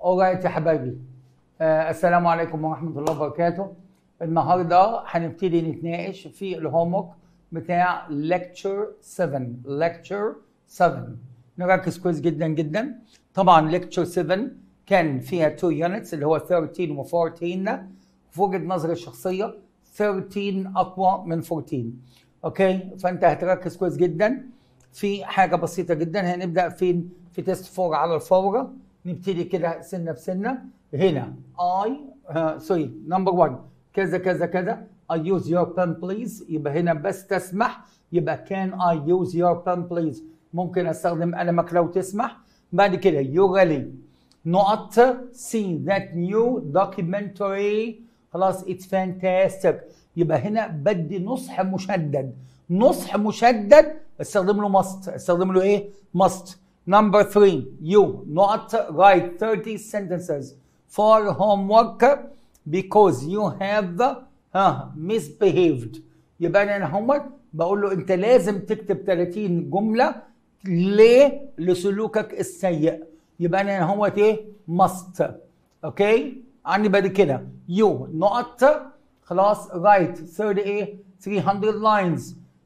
alright يا حبايبي آه السلام عليكم ورحمة الله وبركاته النهاردة هنبتدي نتناقش في الهومورك بتاع lecture 7 lecture 7 نركز كويس جدا جدا طبعا lecture 7 كان فيها 2 units اللي هو 13 و 14 في وجهة نظري الشخصية 13 أقوى من 14 أوكي فأنت هتركز كويس جدا في حاجة بسيطة جدا هنبدأ فين في تيست 4 على الفورة نبتدي كده سنة بسنة هنا I سوري نمبر 1 كذا كذا كذا I use your pen please يبقى هنا بس تسمح يبقى can I use your pen please ممكن استخدم قلمك لو تسمح بعد كده you really not see that new documentary خلاص it's fantastic يبقى هنا بدي نصح مشدد نصح مشدد استخدم له must استخدم له ايه must number 3 you not write 30 sentences for homework because you have ها misbehaved يبقى انا homework بقول له انت لازم تكتب 30 جمله ليه لسلوكك السيء يبقى انا هو ايه must اوكي عندي بعد كده you not خلاص write 30 ايه 300 lines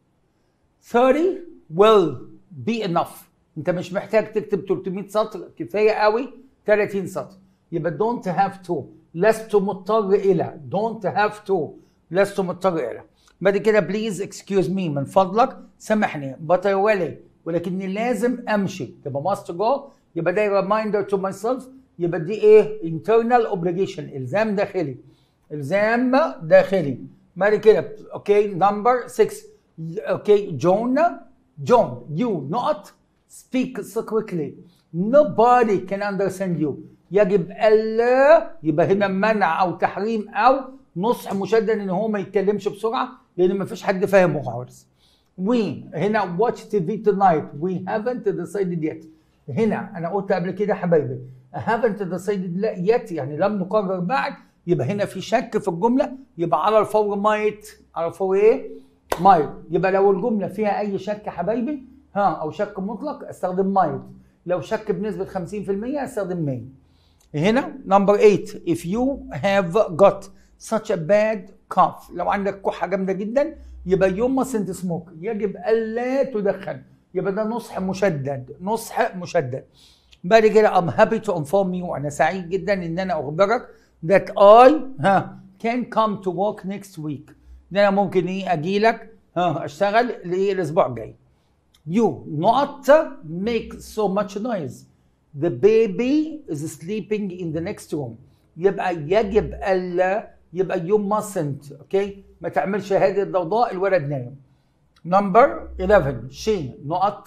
30 will be enough انت مش محتاج تكتب 300 سطر كفايه قوي 30 سطر يبقى don't have to لست مضطر الى don't have to لست مضطر الى بعد كده بليز اكسكيوز مي من فضلك سامحني but I really ولكني لازم امشي تبقى must go يبقى ده reminder to myself يبقى دي ايه internal obligation الزام داخلي الزام داخلي بعد كده اوكي نمبر 6 اوكي جون جون you not speak so quickly nobody can understand you يجب الا يبقى هنا منع او تحريم او نصح مشدد ان هو ما يتكلمش بسرعه لان ما فيش حد فاهمه خالص we هنا watch TV tonight we haven't decided yet هنا انا قلت قبل كده حبايبي haven't decided yet يعني لم نقرر بعد يبقى هنا في شك في الجمله يبقى على الفور مايت على الفور ايه مايت يبقى لو الجمله فيها اي شك حبايبي ها او شك مطلق استخدم مايت لو شك بنسبه 50% استخدم ماي هنا نمبر 8 if you have got such a bad cough لو عندك كحه جامده جدا يبقى you mustn't smoke يجب الا تدخن يبقى ده نصح مشدد نصح مشدد بعد كده I'm happy to inform you انا سعيد جدا ان انا اخبرك that I ها can come to work next week ان انا ممكن ايه اجي لك ها اشتغل الاسبوع الجاي you not make so much noise the baby is sleeping in the next room يبقى يجب الا يبقى you mustn't اوكي ما تعملش هذه الضوضاء الولد نايم نمبر 11 she not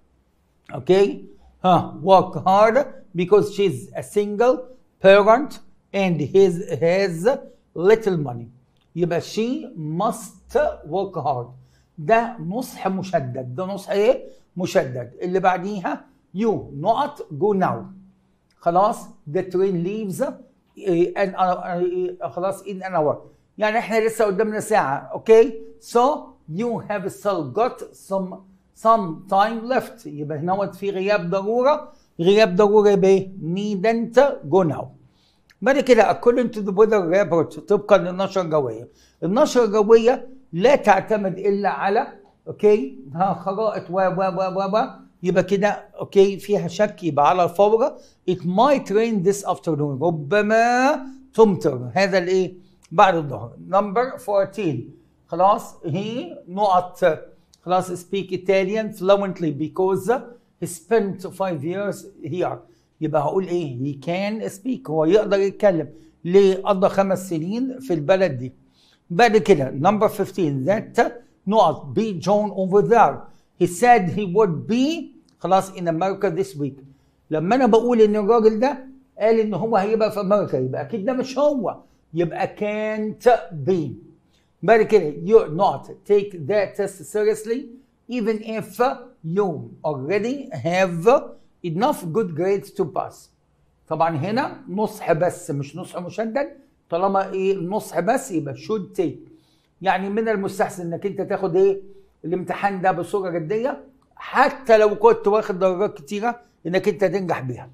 اوكي ها work hard because she's a single parent and his has little money يبقى she must work hard ده نصح مشدد ده نصح ايه مشدد اللي بعديها you not go now خلاص the train leaves and خلاص in an hour يعني احنا لسه قدامنا ساعة اوكي so you have still got some some time left يبقى هنا في غياب ضرورة غياب ضرورة يبقى needn't go now بعد كده according to the weather report طبقا للنشرة الجوية النشرة الجوية لا تعتمد إلا على اوكي ها خرائط و و و و و يبقى كده اوكي فيها شك يبقى على الفور it might rain this afternoon ربما تمطر هذا الايه بعد الظهر نمبر 14 خلاص he not خلاص speak Italian fluently because he spent five years here يبقى هقول ايه he can speak هو يقدر يتكلم ليه قضى خمس سنين في البلد دي بعد كده نمبر 15 that not be John over there he said he would be خلاص in America this week لما انا بقول ان الراجل ده قال ان هو هيبقى في امريكا يبقى اكيد ده مش هو يبقى can't be بعد كده you not take that test seriously even if you already have enough good grades to pass طبعا هنا نصح بس مش نصح مشدد طالما ايه نصح بس يبقى should take يعني من المستحسن انك انت تاخد ايه الامتحان ده بصوره جديه حتى لو كنت واخد درجات كتيره انك انت تنجح بيها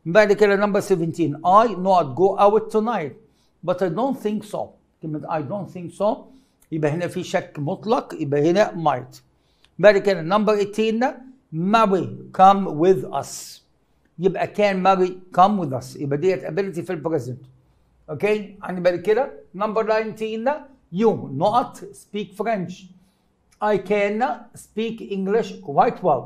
بعد كده نمبر 17 I not go out tonight but I don't think so كلمة I don't think so يبقى هنا في شك مطلق يبقى هنا might بعد كده نمبر 18 Mary come with us يبقى كان Mary come with us يبقى ديت ability في البريزنت اوكي عندي بعد كده نمبر 19 you not speak French I can speak English quite well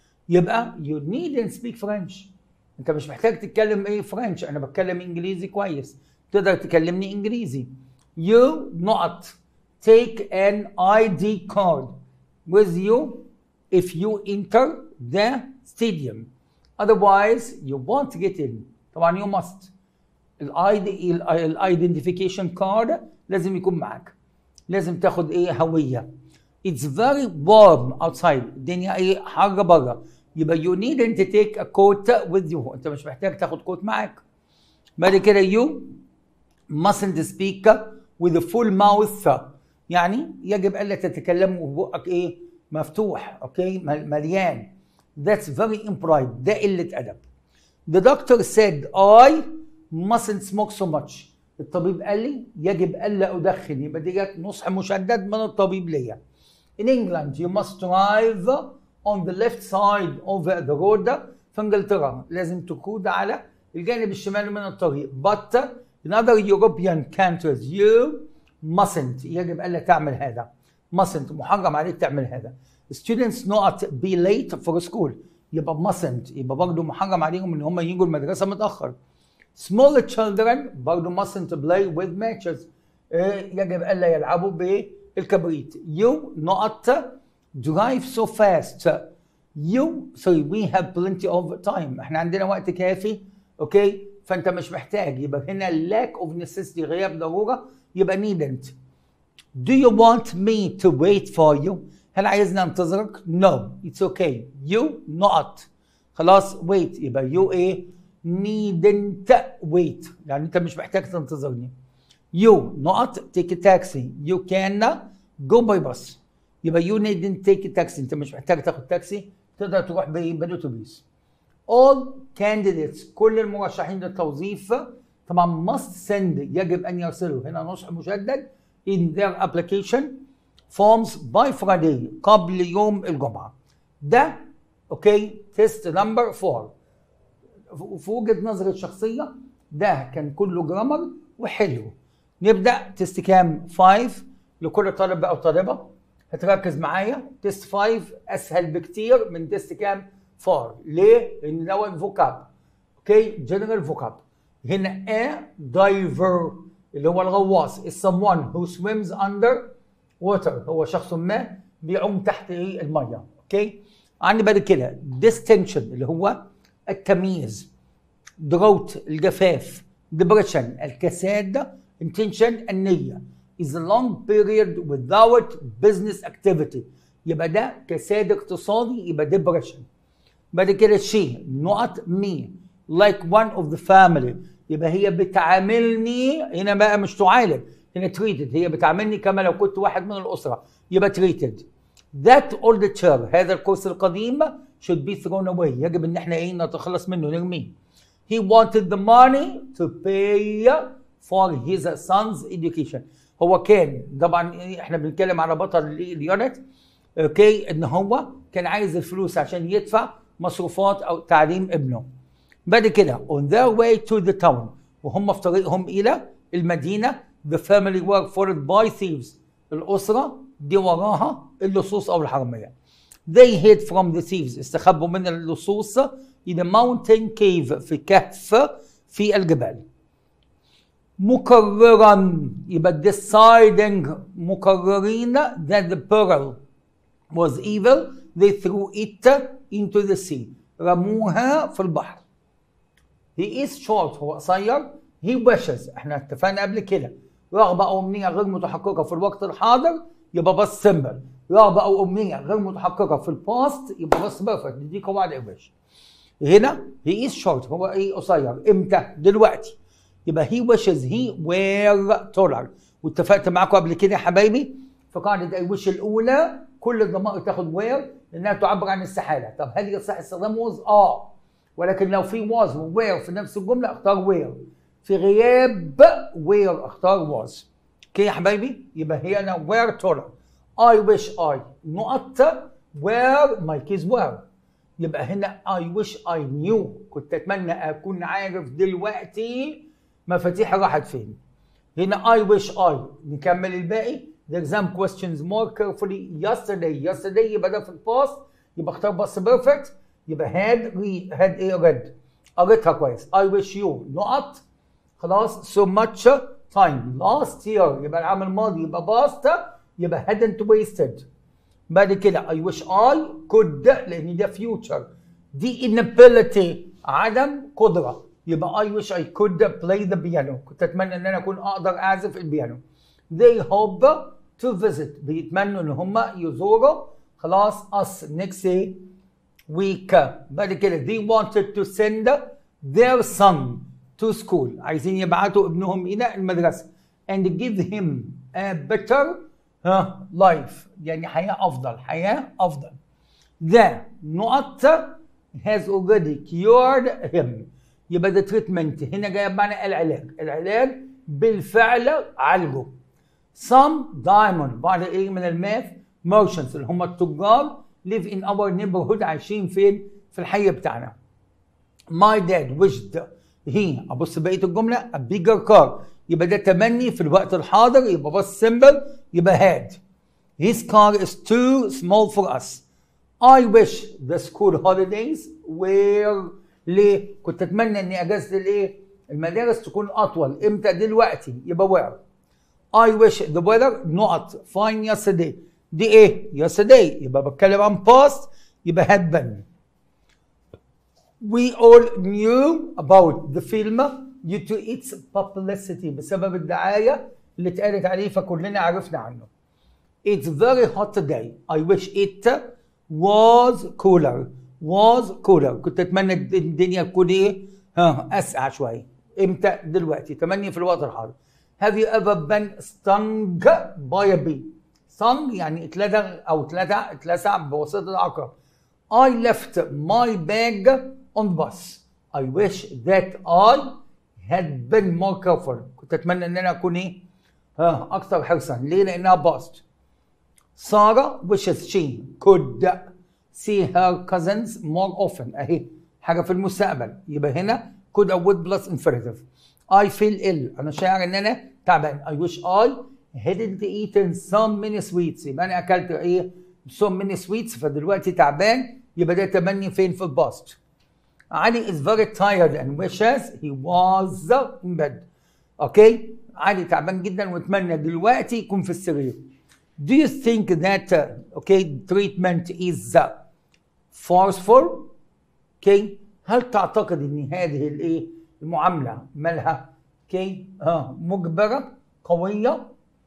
يبقى you needn't speak French انت مش محتاج تتكلم ايه فرنش انا بتكلم انجليزي كويس تقدر تكلمني انجليزي you not take an ID card with you if you enter the stadium otherwise you won't get in طبعا you must الايدي الايدنتيفيكيشن كارد لازم يكون معاك لازم تاخد ايه هويه It's very warm outside الدنيا ايه حر بره يبقى you needn't take a coat with you انت مش محتاج تاخد كوت معاك بعد كده you mustn't speak with a full mouth يعني يجب الا تتكلم وبقك ايه مفتوح اوكي مليان that's very impolite ده قله ادب the doctor said I mustn't smoke so much الطبيب قال لي يجب الا ادخن يبقى دي جت نصح مشدد من الطبيب ليا in England you must drive on the left side of the road في انجلترا لازم تقود على الجانب الشمالي من الطريق but in other European countries you mustn't يجب الا تعمل هذا mustn't محرم عليك تعمل هذا students not be late for school يبقى mustn't يبقى برضه محرم عليهم ان هم يجوا المدرسه متاخر small children برضه mustn't play with matches يجب الا يلعبوا بالكبريت you not drive so fast you sorry we have plenty of time احنا عندنا وقت كافي اوكي فانت مش محتاج يبقى هنا lack of necessity غياب ضروره يبقى needn't do you want me to wait for you هل عايزني انتظرك no it's okay you not خلاص wait يبقى you ايه needn't wait يعني انت مش محتاج تنتظرني you not take a taxi you can go by bus يبقى you needn't take a taxi انت مش محتاج تاخد تاكسي تقدر تروح بالاتوبيس all candidates كل المرشحين للتوظيف طبعا must send يجب ان يرسلوا هنا نصح مشدد in their application forms by Friday قبل يوم الجمعه ده اوكي تيست نمبر 4 في وجهه نظري الشخصيه ده كان كله جرامر وحلو نبدا تيست كام 5 لكل طالب او طالبه هتركز معايا تيست 5 اسهل بكتير من تيست كام 4 ليه؟ لان دوت فوكاب اوكي جنرال فوكاب هنا a diver اللي هو الغواص is someone who swims under water هو شخص ما بيعوم تحت ايه الميه اوكي عندي بعد كده distinction اللي هو التمييز drought الجفاف depression الكساد intention النيه is a long period without business activity يبقى ده كساد اقتصادي يبقى depression بعد كده شي نقط مي like one of the family يبقى هي بتعاملني هنا بقى مش تعالج هنا treated هي بتعاملني كما لو كنت واحد من الأسرة يبقى treated that old chair هذا الكرسي القديم should be thrown away يجب ان احنا ايه نتخلص منه نرميه he wanted the money to pay for his son's education هو كان طبعا احنا بنتكلم على بطل اليونت اوكي ان هو كان عايز الفلوس عشان يدفع مصروفات او تعليم ابنه بعد كده on their way to the town وهم في طريقهم الى المدينه the family were followed by thieves الاسره دي وراها اللصوص او الحراميه they hid from the thieves استخبوا من اللصوص in a mountain cave في كهف في الجبال مكررا يبقى deciding مكررين that the pearl was evil they threw it into the sea رموها في البحر he is short هو قصير he wishes احنا اتفقنا قبل كده رغبة أو أمنية غير متحققة في الوقت الحاضر يبقى بس سمبل رغبة أو أمنية غير متحققة في الباست يبقى بس بيرفكت دي قواعد انجلش هنا he is short هو ايه قصير امتى دلوقتي يبقى he wishes he were taller واتفقت معاكم قبل كده يا حبايبي في قاعدة اي وش الأولى كل الضمائر تاخد where لأنها تعبر عن استحالة طب هل يصح استخدام was؟ اه ولكن لو في was و were في نفس الجمله اختار were في غياب were اختار was اوكي يا حبايبي يبقى هي انا were taller I wish I نقط where my kids were يبقى هنا I wish I knew كنت اتمنى اكون عارف دلوقتي مفاتيحي راحت فين هنا I wish I نكمل الباقي the exam questions more carefully yesterday yesterday يبقى ده في الباست يبقى اختار بس بيرفكت يبقى had we had ايه read قريتها كويس I wish you نقط خلاص so much time last year يبقى العام الماضي يبقى past يبقى hadn't wasted بعد كده I wish I could لأن ده future دي inability عدم قدرة يبقى I wish I could play the piano كنت أتمنى إن أنا أكون أقدر أعزف البيانو they hope to visit بيتمنوا إن هم يزوروا خلاص us next week بعد كده they wanted to send their son to school عايزين يبعتوا ابنهم إلى المدرسة and give him a better ها لايف يعني حياه افضل حياه افضل the نقط has already cured him يبقى ده تريتمنت هنا جايه بمعنى العلاج العلاج بالفعل عالجه some diamond بعد ايه من الماث merchants اللي هم التجار live in our neighborhood عايشين فين في الحي بتاعنا my dad wished he ابص بقيه الجمله a bigger car يبقى ده تمني في الوقت الحاضر يبقى بس سمبل يبقى had his car is too small for us I wish the school holidays were ليه؟ كنت اتمنى ان اجازه الايه؟ المدارس تكون اطول امتى دلوقتي يبقى where I wish the weather not fine yesterday دي ايه؟ yesterday يبقى بتكلم عن past يبقى had been we all knew about the film due to its publicity بسبب الدعاية اللي اتقالت عليه فكلنا عرفنا عنه. It's very hot today. I wish it was cooler. Was cooler. كنت اتمنى الدنيا تكون ايه؟ ها اسقع شوية. امتى؟ دلوقتي. تمني في الوقت الحاضر. Have you ever been stung by a bee? stung يعني اتلدغ او اتلدع اتلسع بواسطة العقرب. I left my bag on bus. I wish that I had been more careful كنت اتمنى ان انا اكون ايه ها اكثر حرصا ليه لانها باست ساره wishes she could see her cousins more often اهي حاجه في المستقبل يبقى هنا could او would plus infinitive I feel ill انا شاعر ان انا تعبان I wish I hadn't eaten so many sweets يبقى انا اكلت ايه so many sweets فدلوقتي تعبان يبقى ده تمني فين في الباست علي is very tired and wishes he was in bed. اوكي؟ علي تعبان جدا واتمنى دلوقتي يكون في السرير. Do you think that uh, okay treatment is uh, forceful? اوكي؟ هل تعتقد ان هذه الايه؟ المعامله مالها اوكي؟ اه مجبره قويه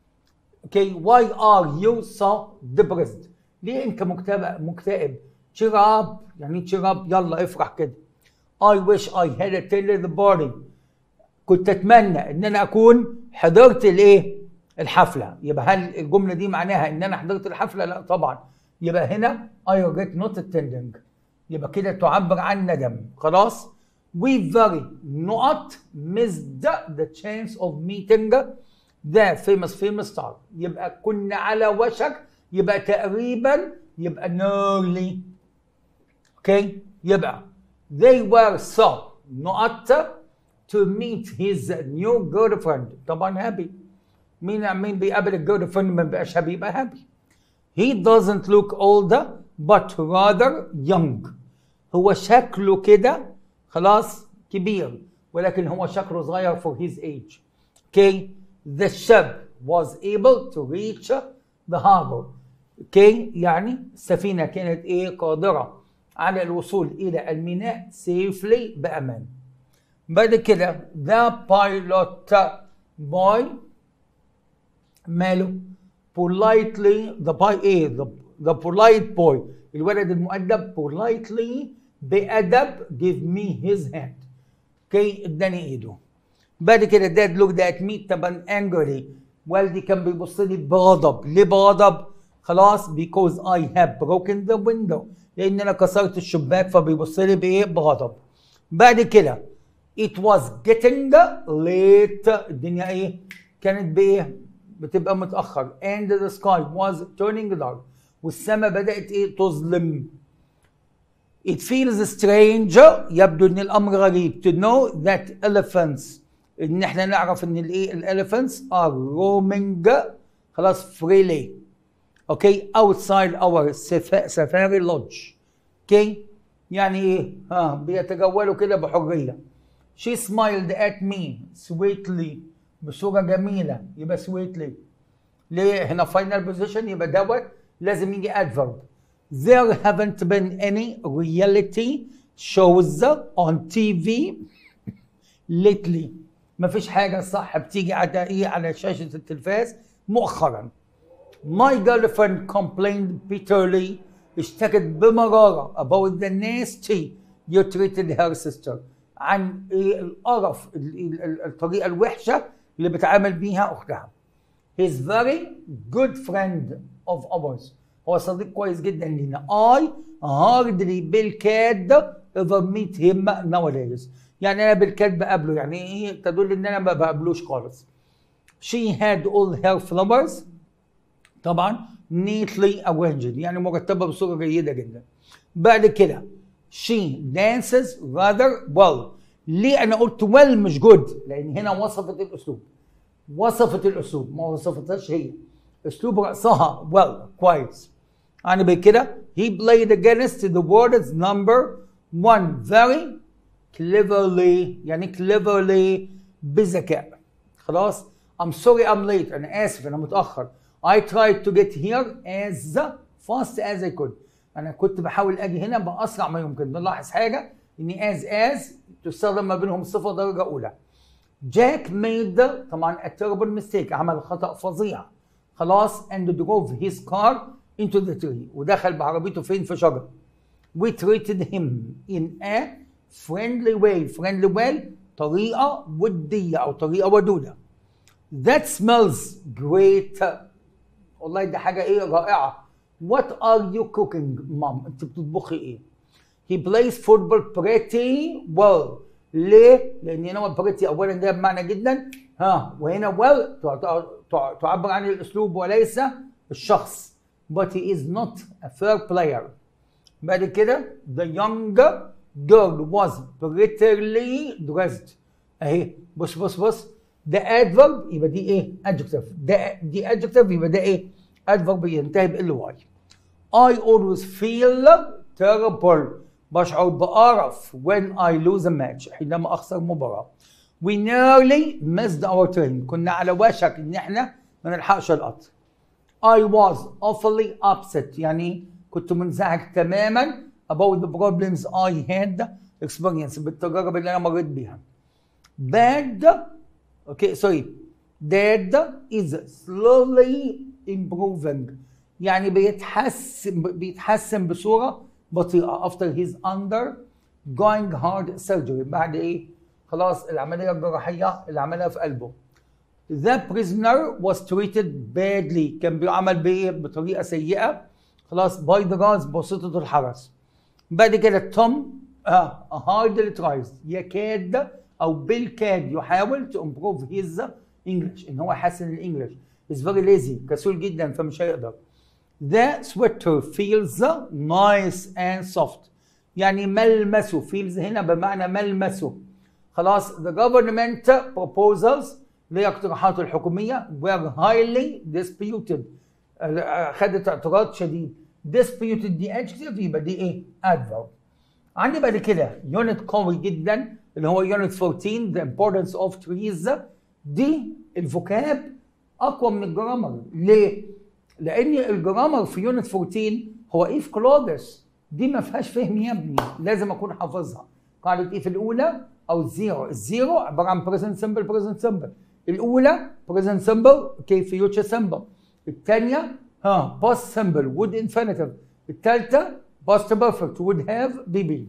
اوكي why are you so depressed؟ ليه انت مكتئب مكتئب؟ cheer up يعني cheer up يلا افرح كده. I wish I had attended the party. كنت اتمنى ان انا اكون حضرت الايه؟ الحفله، يبقى هل الجمله دي معناها ان انا حضرت الحفله؟ لا طبعا. يبقى هنا I regret not attending. يبقى كده تعبر عن ندم، خلاص؟ We very not missed the chance of meeting the famous famous star. يبقى كنا على وشك يبقى تقريبا يبقى nearly. اوكي؟ يبقى they were so not to meet his new girlfriend طبعا هابي مين مين بيقابل الجيرل فريند ما بيبقاش هابي يبقى هابي he doesn't look older but rather young هو شكله كده خلاص كبير ولكن هو شكله صغير for his age okay the ship was able to reach the harbor okay يعني السفينة كانت ايه قادرة على الوصول إلى الميناء safely بأمان. بعد كده the pilot boy ماله politely the boy ايه the, the polite boy الولد المؤدب politely بأدب give me his hand اوكي اداني ايده بعد كده dad looked at me طبعا angry والدي كان بيبص لي بغضب ليه بغضب خلاص because I have broken the window لان انا كسرت الشباك فبيبص لي بايه بغضب بعد كده it was getting late الدنيا ايه كانت بايه بتبقى متاخر and the sky was turning dark والسماء بدات ايه تظلم It feels strange يبدو ان الامر غريب to know that elephants ان احنا نعرف ان الايه الاليفنتس are roaming خلاص freely اوكي outside our safari lodge اوكي يعني ايه ها بيتجولوا كده بحريه she smiled at me sweetly بصوره جميله يبقى sweetly ليه هنا final position يبقى دوت لازم يجي adverb there haven't been any reality shows on TV lately ما فيش حاجة صح بتيجي على ايه على شاشة التلفاز مؤخرا My girlfriend complained bitterly اشتكت بمرارة about the nasty you treated her sister عن ايه القرف ال- ال- الطريقة الوحشة اللي بتعامل بيها أختها He's very good friend of ours. هو صديق كويس جدا لينا. I hardly بالكاد ever meet him nowadays. يعني انا بالكاد بقابله يعني ايه تدل ان انا ما بقابلوش خالص. She had all her flowers طبعا neatly arranged يعني مرتبه بصوره جيده جدا. بعد كده she dances rather well. ليه انا قلت well مش good؟ لان هنا وصفت الاسلوب. وصفت الاسلوب ما وصفتهاش هي اسلوب رقصها well كويس يعني بكده he played against the world's number one very cleverly يعني cleverly بذكاء خلاص I'm sorry I'm late أنا آسف أنا متأخر I tried to get here as fast as I could أنا كنت بحاول أجي هنا بأسرع ما يمكن بنلاحظ حاجة إن as as تستخدم ما بينهم صفة درجة أولى جاك ميد طبعا a terrible mistake عمل خطأ فظيع خلاص and drove his car into the tree ودخل بعربيته فين في شجرة we treated him in a friendly way friendly way طريقة ودية أو طريقة ودودة that smells great والله دي حاجة إيه رائعة what are you cooking mom أنت بتطبخي إيه he plays football pretty well ليه؟ لان هنا pretty اولا ده بمعنى جدا ها وهنا well تع- تع- تعبر عن الاسلوب وليس الشخص but he is not a fair player بعد كده the young girl was prettily dressed اهي بص بص بص ده adverb يبقى دي ايه adjective ده دي adjective يبقى ده ايه adverb ينتهي ب ly I always feel terrible بشعر بقرف when I lose a match حينما اخسر مباراه we nearly missed our train كنا على وشك ان احنا ما نلحقش القطر I was awfully upset يعني كنت منزعج تماما about the problems I had experienced بالتجارب اللي انا مريت بيها bad okay sorry dad is slowly improving يعني بيتحسن بيتحسن بصوره بطيئه after his undergoing hard surgery بعد ايه خلاص العمليه الجراحيه اللي عملها في قلبه The prisoner was treated badly كان بيعمل بايه بطريقه سيئه خلاص باي ذا جاز بواسطه الحرس بعد كده توم اه hardly tries يكاد او بالكاد يحاول to improve his English ان هو يحسن الانجليش is very lazy كسول جدا فمش هيقدر The sweater feels nice and soft يعني ملمسه feels هنا بمعنى ملمسه خلاص the government proposals لاقتراحات الحكومية were highly disputed آه، خدت اعتراض شديد disputed دي adjective يبقى دي ايه adverb عندي بعد كده يونت قوي جدا اللي هو يونت 14 the importance of trees دي الفوكاب اقوى من الجرامر ليه؟ لان الجرامر في يونت 14 هو ايه في كلودس دي ما فيهاش فهم يا ابني لازم اكون حافظها قاعده ايه في الاولى او الزيرو الزيرو عباره عن present simple present simple الاولى present simple اوكي future simple الثانيه ها past simple would infinitive الثالثه past perfect would have be be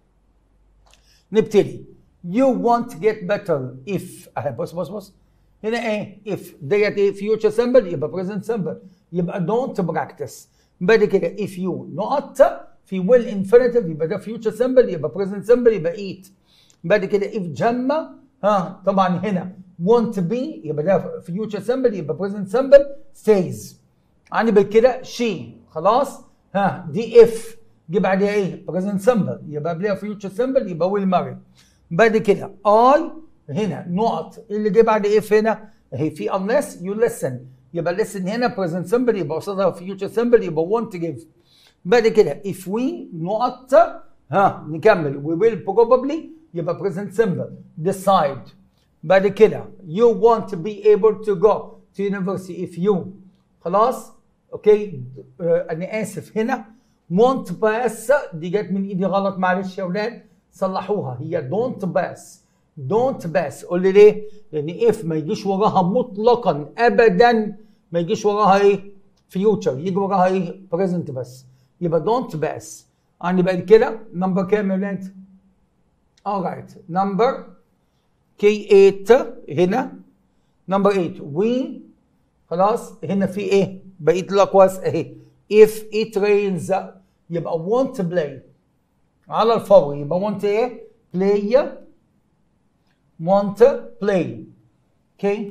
نبتدي you want to get better if اهي بص بص بص هنا ايه if ديت ايه future simple يبقى present simple يبقى don't practice بعد كده if you not في will infinitive يبقى ده future simple يبقى present simple يبقى eat بعد كده if جمع ها طبعا هنا want to be يبقى ده future simple يبقى present simple stays عندي بالكده she خلاص ها دي if جه بعدها ايه present simple يبقى قبلها future simple يبقى will marry بعد كده I هنا نقط اللي جه بعد if هنا هي في unless you listen يبقى listen هنا present simple يبقى قصادها future simple يبقى want to give بعد كده if we نقط ها نكمل we will probably يبقى present simple decide بعد كده you want to be able to go to university if you خلاص اوكي آه انا اسف هنا want pass دي جت من ايدي غلط معلش يا اولاد صلحوها هي don't pass don't pass قول لي ليه؟ لان if ما يجيش وراها مطلقا ابدا ما يجيش وراها ايه؟ future يجي وراها ايه؟ present بس يبقى don't pass عندي بعد كده نمبر كام يا ولاد؟ alright نمبر كي 8 هنا نمبر 8 we خلاص هنا في ايه؟ بقيت الاقواس اهي if it rains يبقى want to play على الفور يبقى want ايه؟ play want to play okay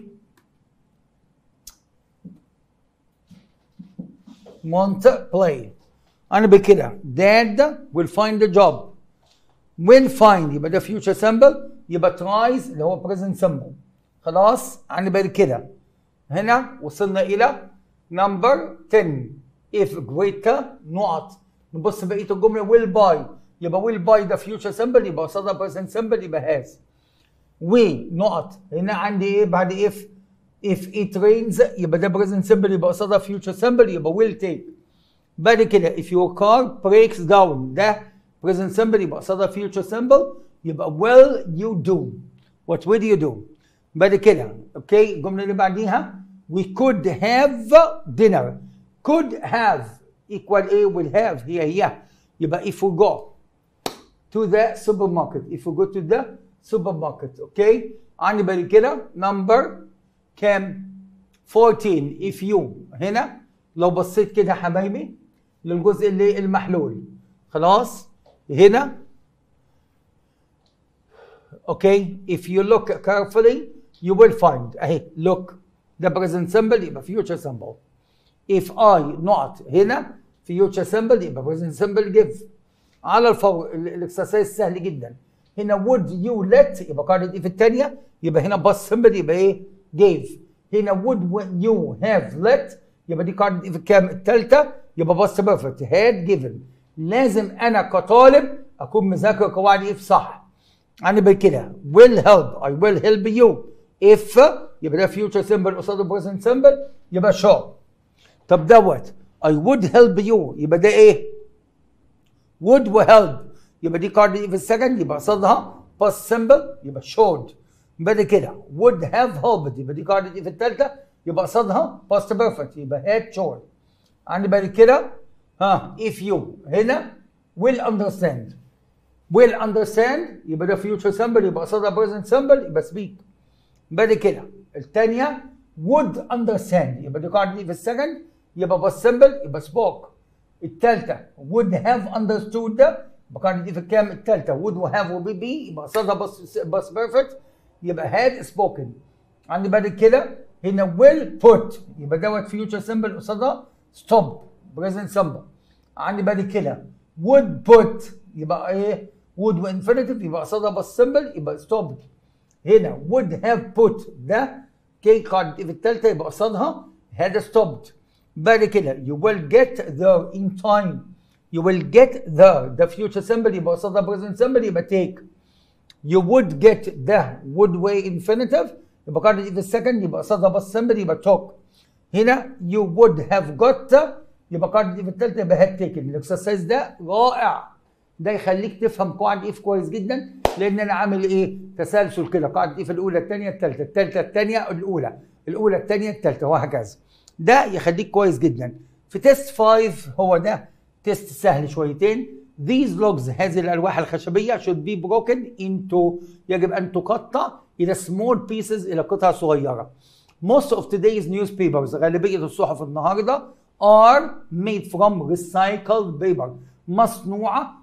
want to play انا بكده dad will find a job will find يبقى ده future simple يبقى tries اللي هو present simple خلاص انا بعد كده هنا وصلنا الى number 10 if greater نقط نبص بقيه الجمله will buy يبقى will buy ده future simple يبقى قصادها present simple يبقى has we نقط هنا عندي ايه بعد if if it rains يبقى ده present simple يبقى قصادها future simple يبقى will take بعد كده if your car breaks down ده present simple يبقى قصادها future simple يبقى will you do what will you do بعد كده اوكي الجمله اللي بعديها we could have dinner could have equal ايه will have هي هي يبقى if we go to the supermarket if we go to the supermarket اوكي عندي بعد كده number كام 14 if you هنا لو بصيت كده يا حبايبي للجزء اللي المحلول خلاص هنا اوكي if you look carefully you will find اهي look ده present simple يبقى future simple if I not هنا future simple يبقى present simple give على الفور الاكسرسايز سهل جدا هنا would you let يبقى قاعدة if الثانية يبقى هنا بس simple يبقى ايه gave هنا would you have let يبقى دي قاعدة if الكام الثالثة يبقى بس perfect had given لازم انا كطالب اكون مذاكر قواعد if صح يعني بكده will help I will help you if يبقى ده future simple قصاده present simple يبقى show طب دوت I would help you يبقى ده ايه would و help يبقى دي قاعدة if السكند يبقى قصادها past simple يبقى showed بعد كده would have helped يبقى دي قاعدة if الثالثة يبقى قصادها past perfect يبقى had shown عندي بعد كده ها if you هنا will understand will understand يبقى ده future simple يبقى قصادها present simple يبقى speak بعد كده الثانية would understand يبقى دي قاعدة في السكند يبقى بس simple يبقى spoke الثالثة would have understood يبقى قاعدة دي في الكام الثالثة would و have و be be يبقى قصادها بس بس perfect يبقى had spoken عندي بعد كده هنا will put يبقى دوت future simple قصادها stop present simple عندي بعد كده would put يبقى ايه would وانفينيتيف يبقى قصادها بس simple يبقى stopped هنا would have put ده كي قاعدة في الثالثة يبقى قصادها had stopped بعد كده you will get there in time you will get there the future simple يبقى قصادها present simple يبقى take you would get ده would way infinitive يبقى قاعدة في السكند يبقى قصادها بس simple يبقى took هنا you would have got يبقى قاعدة في الثالثة يبقى had taken الاكسرسايز ده رائع ده يخليك تفهم قواعد اف كويس جدا لان انا عامل ايه تسلسل كده قاعده اف الاولى الثانيه الثالثه الثالثه الثانيه الاولى الاولى الثانيه الثالثه وهكذا ده يخليك كويس جدا في تيست 5 هو ده تيست سهل شويتين these logs هذه الالواح الخشبيه should be broken into يجب ان تقطع الى small pieces الى قطع صغيره most of today's newspapers غالبيه الصحف النهارده are made from recycled paper مصنوعه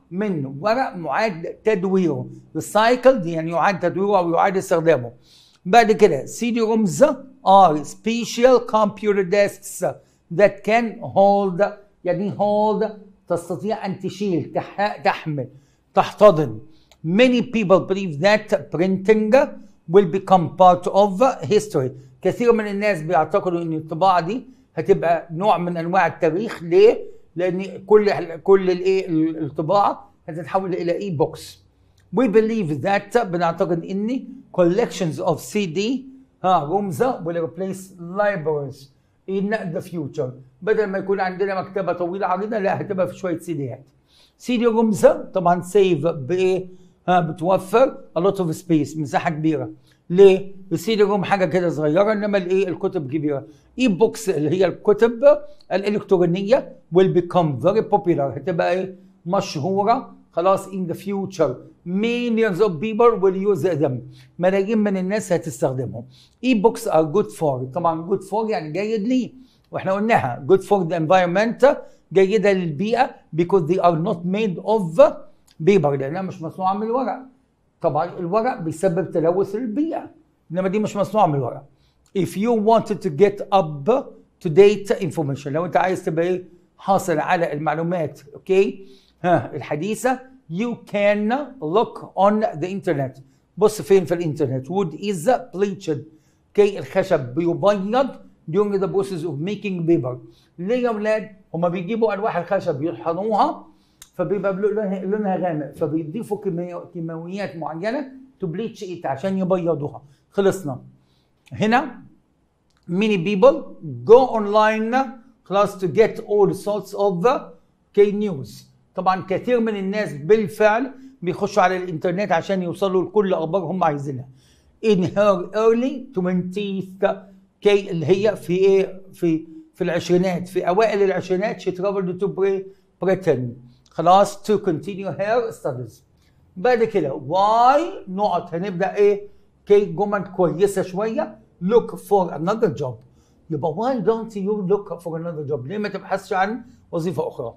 من ورق معاد تدويره recycled يعني يعاد تدويره او يعاد استخدامه بعد كده CD ROMs are special computer desks that can hold يعني hold تستطيع أن تشيل تح- تحمل تحتضن many people believe that printing will become part of history كثير من الناس بيعتقدوا ان الطباعه دي هتبقى نوع من انواع التاريخ ليه؟ لان كل كل الايه الطباعه هتتحول الى اي بوكس We believe that بنعتقد ان collections of CD ها rooms will replace libraries in the future بدل ما يكون عندنا مكتبه طويله عريضه لا هتبقى في شويه سيديات سيدي رومز طبعا سيف بايه ها بتوفر a lot of space مساحه كبيره ليه؟ السيدي روم حاجه كده صغيره انما الايه الكتب كبيره اي بوكس اللي هي الكتب الالكترونيه will become very popular هتبقى ايه مشهوره خلاص in the future millions of people will use them ملايين من الناس هتستخدمهم اي بوكس are good for طبعا good for يعني جيد ليه واحنا قلناها good for the environment جيدة للبيئة because they are not made of paper لأنها مش مصنوعة من الورق طبعا الورق بيسبب تلوث للبيئة إنما دي مش مصنوعة من الورق if you wanted to get up to date information لو أنت عايز تبقى إيه حاصل على المعلومات أوكي ها الحديثة you can look on the internet بص فين في الانترنت wood is bleached كي الخشب بيبيض during the process of making paper ليه يا ولاد هما بيجيبوا الواح الخشب يطحنوها فبيبقى لونها لونها غامق فبيضيفوا كيميا- كيماويات معينه to bleach it عشان يبيضوها خلصنا هنا many people go online خلاص to get all sorts of K news طبعا كثير من الناس بالفعل بيخشوا على الانترنت عشان يوصلوا لكل اخبار هم عايزينها in her early 20th K اللي هي في ايه في في العشرينات في اوائل العشرينات she traveled to Bri- Britain خلاص to continue her studies بعد كده why نقط هنبدا ايه كي جمل كويسه شويه look for another job يبقى why don't you look for another job ليه ما تبحثش عن وظيفه اخرى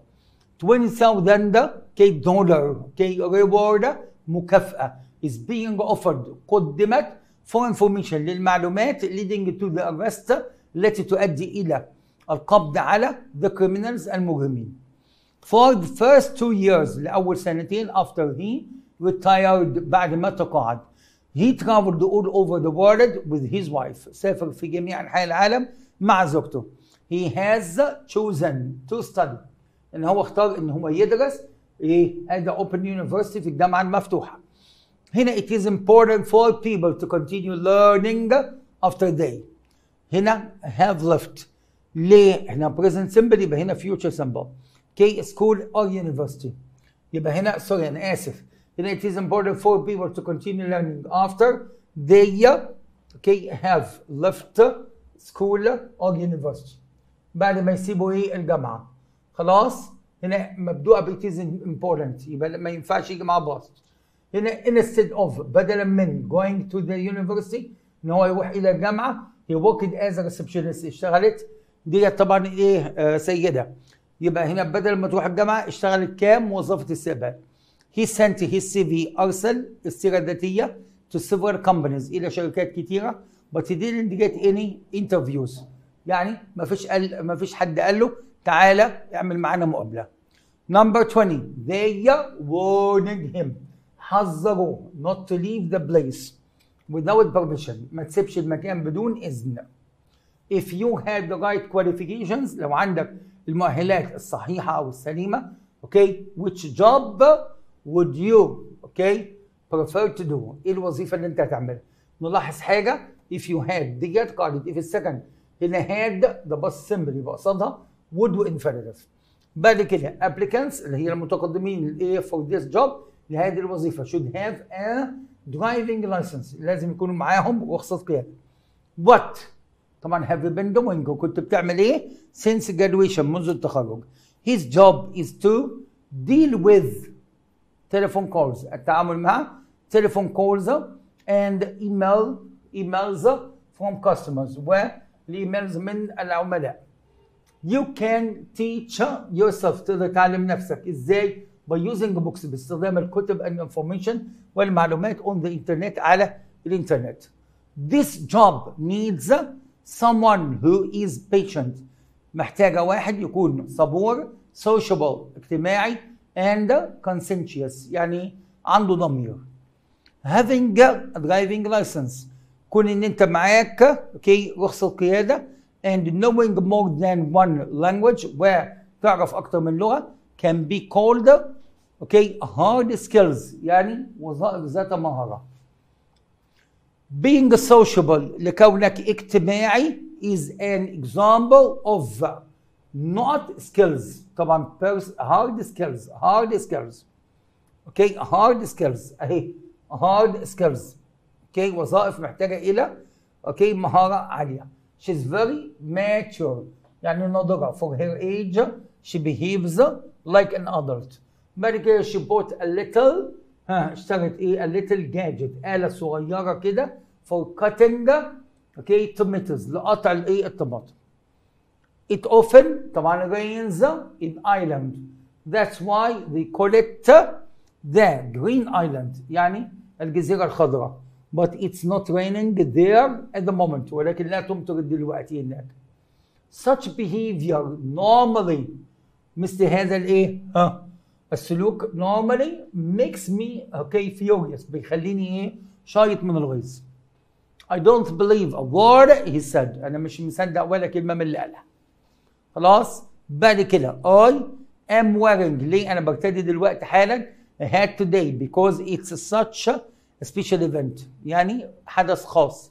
20,000 كي دولار كي reward مكافأة is being offered قدمت for information للمعلومات leading to the arrest التي تؤدي إلى القبض على the criminals المجرمين for the first two years لأول سنتين after he retired بعد ما تقاعد he traveled all over the world with his wife سافر في جميع أنحاء العالم مع زوجته he has chosen to study ان هو اختار ان هو يدرس ايه at the open university في الجامعه المفتوحه هنا it is important for people to continue learning after they هنا have left ليه احنا present simple يبقى هنا future simple K school or university يبقى هنا سوري انا اسف هنا it is important for people to continue learning after they okay, have left school or university بعد ما يسيبوا ايه الجامعه خلاص هنا مبدوءه ب it is important يبقى ما ينفعش يجي مع باست هنا instead of بدلا من going to the university ان هو يروح الى الجامعه he worked as a receptionist اشتغلت دي طبعا ايه آه سيده يبقى هنا بدل ما تروح الجامعه اشتغلت كام موظفه استقبال he sent his CV ارسل السيره الذاتيه to several companies الى شركات كتيره but he didn't get any interviews يعني ما فيش قال ما فيش حد قال له تعالى اعمل معانا مقابله Number 20 they warned him حذروه not to leave the place without permission ما تسيبش المكان بدون اذن if you had the right qualifications لو عندك المؤهلات الصحيحه او السليمه اوكي which job would you okay prefer to do ايه الوظيفه اللي انت هتعملها نلاحظ حاجه if you had ديت قاعده if السكند هنا had ده بس سمبل يبقى قصادها would وانفينيتيف بعد كده applicants اللي هي المتقدمين الايه for this job لهذه الوظيفه should have a driving license لازم يكونوا معاهم رخصه قياده what طبعا have you been doing وكنت بتعمل ايه since graduation منذ التخرج his job is to deal with telephone calls التعامل مع telephone calls and email emails from customers والايميلز من العملاء you can teach yourself تقدر تعلم نفسك ازاي by using books باستخدام الكتب and information والمعلومات on the internet على الانترنت. This job needs someone who is patient. محتاجة واحد يكون صبور, sociable, اجتماعي, and conscientious يعني عنده ضمير. Having a driving license كون ان انت معاك اوكي رخصة قيادة and knowing more than one language وتعرف اكتر من لغة can be called اوكي hard skills يعني وظائف ذات مهارة. being sociable لكونك اجتماعي is an example of not skills طبعا hard skills hard skills اوكي hard skills اهي hard skills اوكي وظائف محتاجه الى اوكي مهاره عاليه she's very mature يعني ناضجه for her age she behaves like an adult بعد كده she bought a little ها اشترت ايه a little gadget آلة صغيرة كده for cutting اوكي tomatoes لقطع الايه الطماطم it often طبعا rains in Ireland that's why they call it the green island يعني الجزيرة الخضراء but it's not raining there at the moment ولكن لا تمطر دلوقتي هناك such behavior normally مثل هذا الايه ها السلوك normally makes me okay furious بيخليني ايه شايط من الغيظ I don't believe a word he said أنا مش مصدق ولا كلمة من اللي قالها خلاص بعد كده I am wearing ليه أنا برتدي دلوقتي حالا a hat today because it's such a special event يعني حدث خاص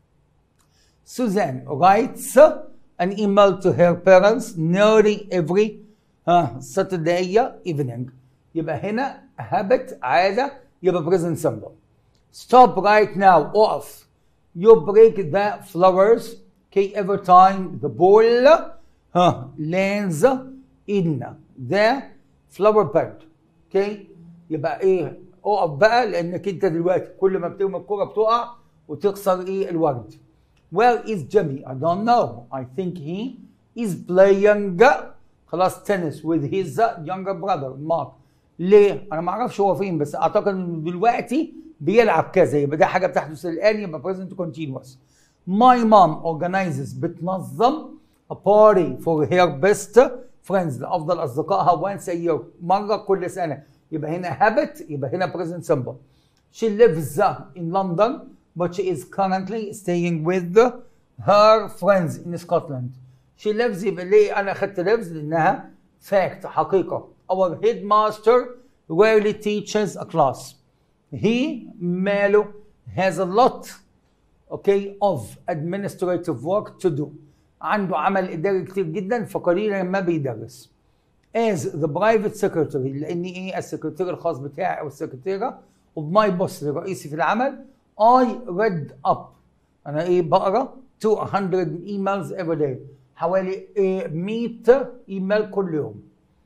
Suzanne writes an email to her parents nearly every uh, Saturday evening يبقى هنا habit عادة يبقى present simple stop right now off you break the flowers okay every time the ball uh, lands in the flower bed okay يبقى ايه اقف بقى لانك انت دلوقتي كل ما بترمي الكرة بتقع وتكسر ايه الورد where is Jimmy I don't know I think he is playing خلاص tennis with his younger brother Mark ليه انا ما اعرفش هو فين بس اعتقد انه دلوقتي بيلعب كذا يبقى ده حاجه بتحدث الان يبقى present continuous my mom organizes بتنظم a party for her best friends لافضل اصدقائها once a year مره كل سنه يبقى هنا habit يبقى هنا present simple she lives in London but she is currently staying with her friends in Scotland she lives يبقى ليه انا اخدت lives لانها fact حقيقه our headmaster rarely teaches a class he ماله has a lot okay of administrative work to do عنده عمل اداري كتير جدا فقليلا ما بيدرس as the private secretary لاني ايه السكرتير الخاص بتاعي او السكرتيره وبماي بوس رئيسي في العمل I read up انا ايه بقرا 200 emails every day حوالي إيه 100 ايميل كل يوم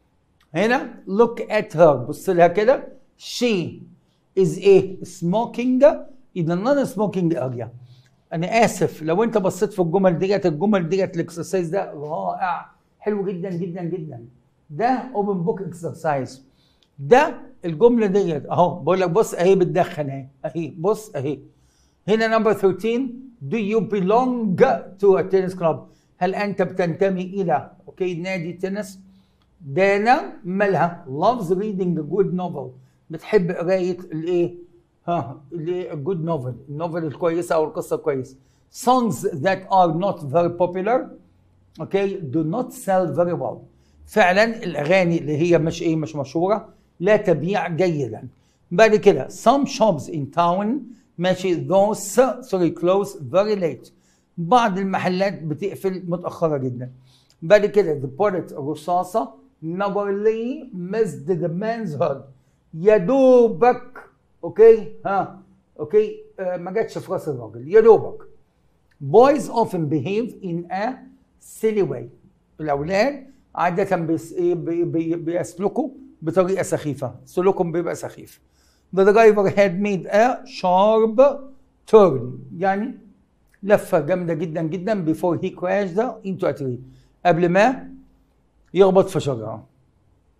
هنا look at her بص لها كده she is a smoking in a non-smoking area انا اسف لو انت بصيت في الجمل ديت الجمل ديت الاكسرسايز ده رائع حلو جدا جدا جدا ده اوبن بوك اكسرسايز ده الجمله ديت اهو بقول لك بص اهي بتدخن اهي اهي بص اهي هنا نمبر 13 do you belong to a tennis club هل انت بتنتمي الى اوكي نادي تنس دانا مالها loves reading a good novel بتحب قرايه الايه ها اللي الجود نوفل النوفل الكويسه او القصه الكويسه songs that are not very popular okay do not sell very well فعلا الاغاني اللي هي مش ايه مش مشهوره لا تبيع جيدا بعد كده some shops in town ماشي those sorry close very late بعض المحلات بتقفل متاخره جدا بعد كده the bullet الرصاصه narrowly missed the man's head يا دوبك اوكي ها اوكي آه ما جاتش في راس الراجل يا دوبك boys often behave in a silly way الاولاد عاده بيس إيه بي بي بيسلكوا بطريقه سخيفه سلوكهم بيبقى سخيف the driver had made a sharp turn يعني لفه جامده جدا جدا before he crashed into a tree قبل ما يخبط في شجره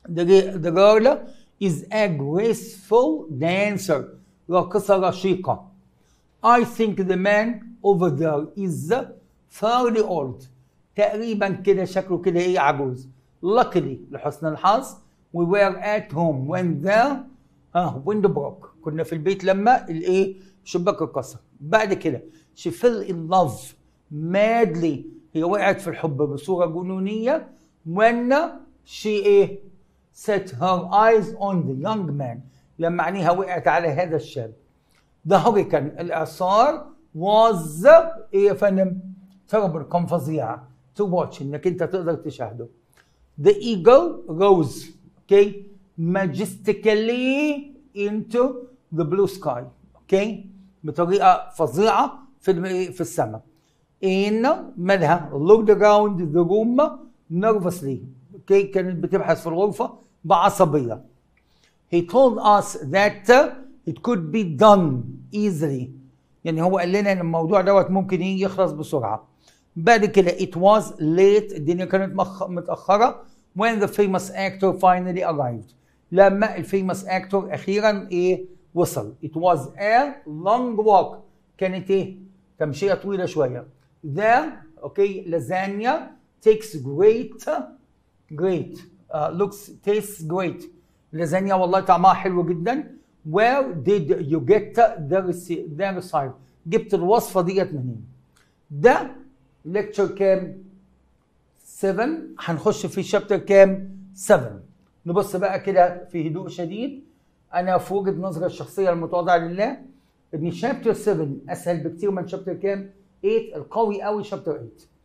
the, gi- the girl is a graceful dancer راقصة رشيقة I think the man over there is fairly old تقريبا كده شكله كده ايه عجوز luckily لحسن الحظ we were at home when the اه window broke كنا في البيت لما الايه شباك اتكسر بعد كده she fell in love madly هي وقعت في الحب بصورة جنونية when she ايه set her eyes on the young man لما عينيها وقعت على هذا الشاب The hurricane الإعصار was إيه يا فندم؟ terrible كان فظيع to watch إنك أنت تقدر تشاهده. The eagle rose okay majestically into the blue sky okay بطريقة فظيعة في الم- في السماء. In مالها looked around the room nervously okay كانت بتبحث في الغرفة بعصبية. he told us that uh, it could be done easily يعني هو قال لنا ان الموضوع دوت ممكن يجي يخلص بسرعه بعد كده it was late الدنيا كانت مخ... متاخره when the famous actor finally arrived لما الفيموس اكتور اخيرا ايه وصل it was a long walk كانت ايه تمشيه طويله شويه the okay lasagna takes great great uh, looks tastes great لازانيا والله طعمها حلو جدا where did you get the reci- the recipe جبت الوصفه ديت منين ده ليكتشر كام 7 هنخش في شابتر كام 7 نبص بقى كده في هدوء شديد انا في وجهه نظري الشخصيه المتواضعه لله ان شابتر 7 اسهل بكتير من شابتر كام 8 القوي قوي شابتر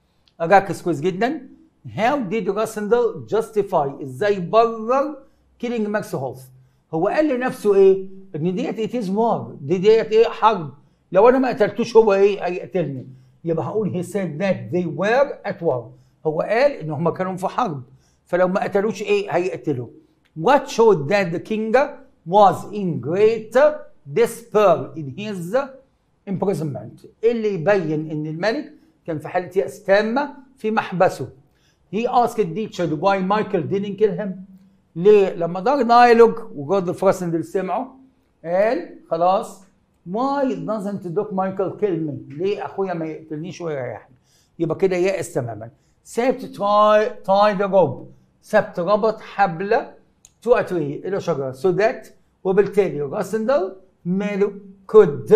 8 ركز كويس جدا How did Russell justify ازاي برر killing Max Hoff هو قال لنفسه ايه ان ديت it is war دي ديت ايه حرب لو انا ما قتلتوش هو ايه هيقتلني يبقى هقول he said that they were at war هو قال ان هم كانوا في حرب فلو ما قتلوش ايه هيقتلوا what showed that the king was in great despair in his imprisonment اللي يبين ان الملك كان في حاله يأس تامه في محبسه he asked Dietrich why Michael didn't kill him ليه لما دار دايلوج وجود فراسندل سمعوا قال خلاص why doesn't Doc Michael kill me ليه اخويا ما يقتلنيش ويريحني يبقى كده يائس تماما سبت تراي تاي ذا روب سبت ربط حبل تو اتري الى شجره so that وبالتالي راسندل ماله could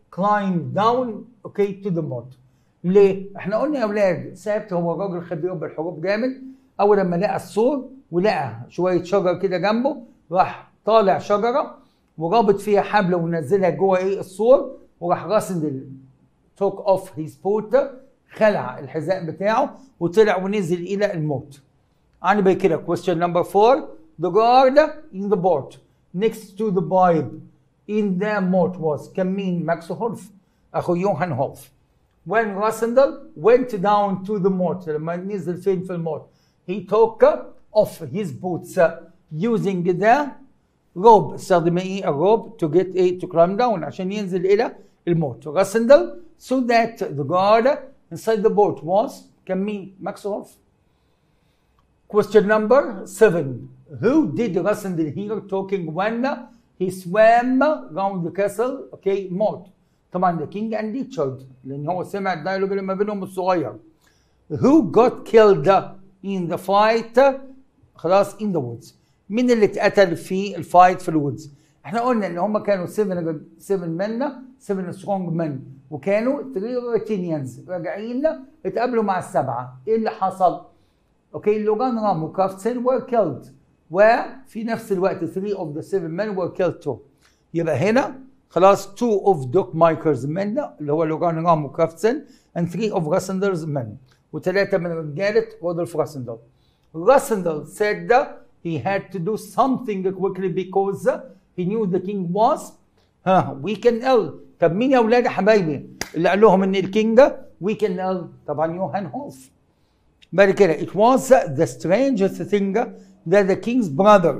climb down okay to the mount ليه؟ احنا قلنا يا اولاد سابت هو راجل خبير بالحروب جامد اول لما لقى السور ولقى شويه شجر كده جنبه راح طالع شجره ورابط فيها حبل ونزلها جوه ايه السور وراح راسندل توك اوف هيز بوت خلع الحذاء بتاعه وطلع ونزل الى الموت. عندي بقى كده question number four the guard in the boat next to the Bible in the moat was كان مين ماكس هولف اخو يوهان هولف when Rassendal went down to the moat لما نزل فين في الموت he took off his boots uh, using the rope استخدم ايه الروب to get ايه to climb down عشان ينزل الى الموت Rassendal so that the guard inside the boat was كان مين ماكس هولف Question number seven. Who did Rassendal hear talking when he swam round the castle? Okay, موت. طبعا the king and Richard لان هو سمع الدايلوج اللي ما بينهم الصغير. Who got killed in the fight خلاص in the woods. مين اللي اتقتل في الفايت في الوودز؟ احنا قلنا ان هم كانوا 7 7 منا 7 سترونج مان وكانوا 3 روتينيانز راجعين اتقابلوا مع السبعه. ايه اللي حصل؟ اوكي لوجان رام وكرافتسن were killed وفي نفس الوقت 3 of the 7 men were killed too يبقى هنا خلاص 2 of دوك مايكرز men اللي هو لوجان رام وكرافتسن and 3 of راسندرز men وثلاثة من رجالة رودولف راسندل راسندل said that he had to do something quickly because he knew the king was ها weak and ill طب مين يا اولاد يا حبايبي اللي قال لهم ان الكينج weak and ill طبعا يوهان هولف بعد كده it was the strangest thing that the king's brother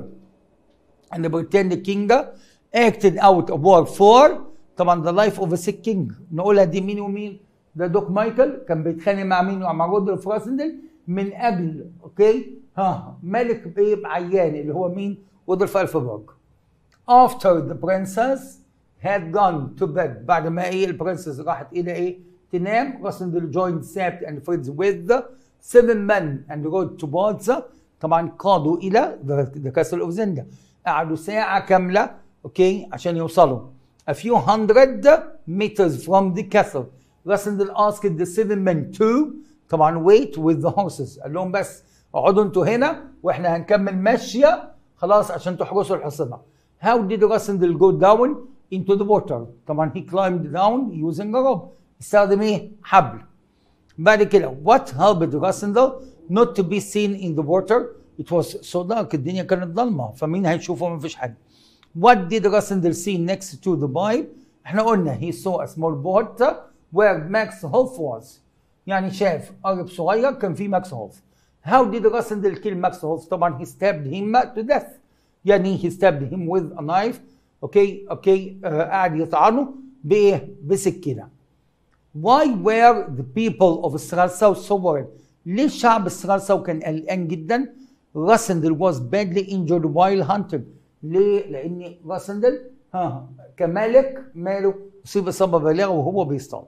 and the pretend king acted out of war for طبعا the life of a sick king نقولها دي مين ومين ده دوك مايكل كان بيتخانق مع مين مع رودولف راسندل من اجل اوكي ها ملك ايه عيان اللي هو مين؟ رودولف الفبرج after the princess had gone to bed بعد ما ايه البرنسس راحت الى ايه تنام راسندل joined سابت and friends with the seven men and rode towards طبعا قادوا الى the castle of Zenda قعدوا ساعة كاملة اوكي عشان يوصلوا a few hundred meters from the castle راسندل asked the seven men to طبعا wait with the horses قال لهم بس اقعدوا انتوا هنا واحنا هنكمل ماشيه خلاص عشان تحرسوا الحصنه how did Rassendel go down into the water طبعا he climbed down using a rope استخدم ايه حبل بعد كده what helped Rassendel not to be seen in the water it was so dark الدنيا كانت ضلمه فمين هيشوفه ما فيش حاجه what did Rassendel see next to the pipe احنا قلنا he saw a small boat where Max Holf was يعني شاف قارب صغير كان فيه ماكس هولف How did Rassendel kill Max Holz? طبعا he stabbed him to death. يعني he stabbed him with a knife. اوكي اوكي آه قاعد يطعنه بايه؟ بسكينه. Why were the people of Stralsau so worried? ليه شعب استرالساو كان قلقان جدا؟ راسندل was badly injured while hunting. ليه؟ لأن راسندل ها كملك ماله أصيب إصابة بالغة وهو بيصطاد.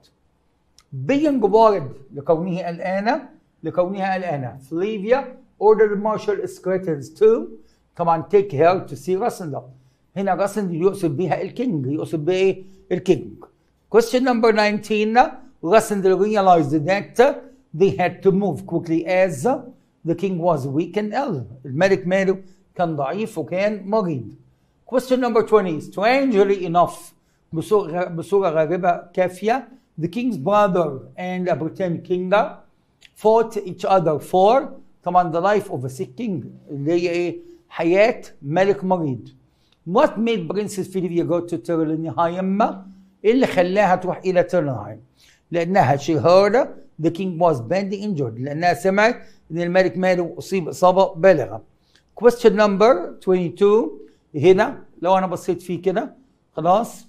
being worried لكونه قلقانة لكونها قلقانة. فليفيا ordered Marshal Scrutins to طبعا take her to see راسندل. هنا راسندل يقصد بيها الكينج يقصد بيها ايه؟ الكينج. Question number 19 Rassendel realized that they had to move quickly as the king was weak and ill. الملك ماله كان ضعيف وكان مريض. Question number 20 Strangely enough بصورة بصورة غريبة كافية the king's brother and a pretend king fought each other for طبعا the life of a sick king اللي هي ايه؟ حياة ملك مريض. What made Princess Philippa go to Terlenheim? ايه اللي خلاها تروح الى تيرنهايم؟ لانها she heard the king was badly injured لانها سمعت ان الملك ماله اصيب اصابه بالغه. Question number 22 هنا لو انا بصيت فيه كده خلاص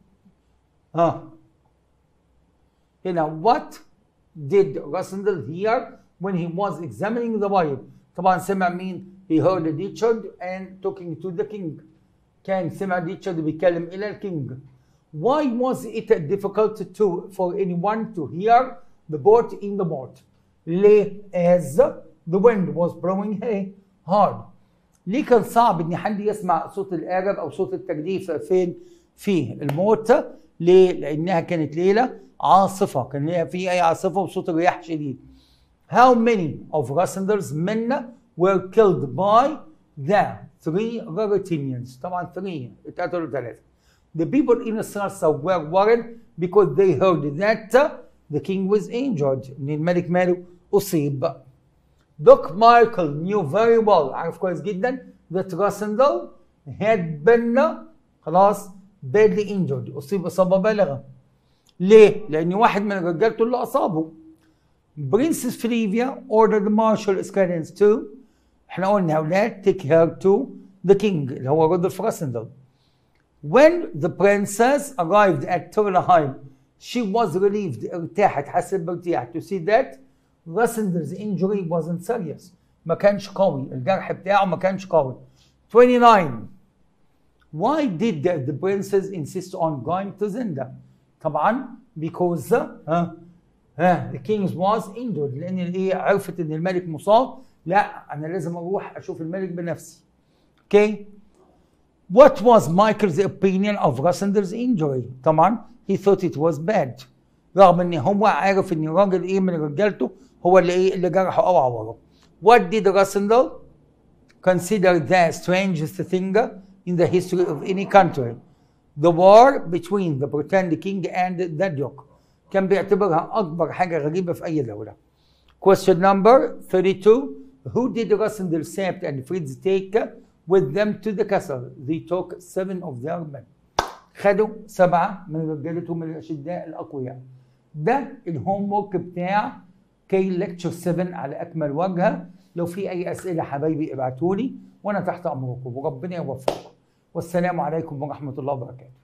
ها هنا what did Rassendel hear when he was examining the Bible؟ طبعا سمع مين؟ He heard Richard and talking to the king. كان سمع ريتشارد بيتكلم الى الكينج. Why was it difficult to for anyone to hear the boat in the boat? ليه؟ As the wind was blowing hey, hard. ليه كان صعب ان حد يسمع صوت القارب او صوت التجديف فين؟ في الموت ليه؟ لانها كانت ليله عاصفه، كان ليها في اي عاصفه وصوت الرياح شديد. How many of Rassendel's men were killed by the three Raratinians؟ طبعا 3 اتقتلوا ثلاثه. The people in Sarsa were worried because they heard that the king was injured. إن الملك ماله أصيب. Doc Michael knew very well عارف كويس جدا that Rassendel had been خلاص badly injured أصيب إصابة بالغة. ليه؟ لأن واحد من رجالته اللي أصابه. Princess Flavia ordered Marshal Iscarians to احنا قلنا يا أولاد take her to the king اللي هو رودولف راسندل. When the princess arrived at Turnaheim, she was relieved ارتاحت حست بارتياح to see that Rassendel's injury wasn't serious ما كانش قوي الجرح بتاعه ما كانش قوي 29 Why did the, the princess insist on going to Zinda? طبعا because ها ها the king was injured لان ايه عرفت ان الملك مصاب لا انا لازم اروح اشوف الملك بنفسي. Okay? What was Michael's opinion of Rassendel's injury? طبعا he thought it was bad. رغم ان هو عارف ان راجل ايه من رجالته هو اللي ايه اللي جرحه او عوره. What did Rassendel consider the strangest thing in the history of any country? The war between the pretend king and the duke. كان بيعتبرها اكبر حاجه غريبه في اي دوله. Question number 32 Who did Rassendel Sabt and Fritz take with them to the castle. They took seven of their men. خدوا سبعة من رجالتهم الأشداء الأقوياء. ده الهوم ورك بتاع كي ليكتشر 7 على أكمل وجه. لو في أي أسئلة حبايبي ابعتوا لي وأنا تحت أمركم وربنا يوفقكم. والسلام عليكم ورحمة الله وبركاته.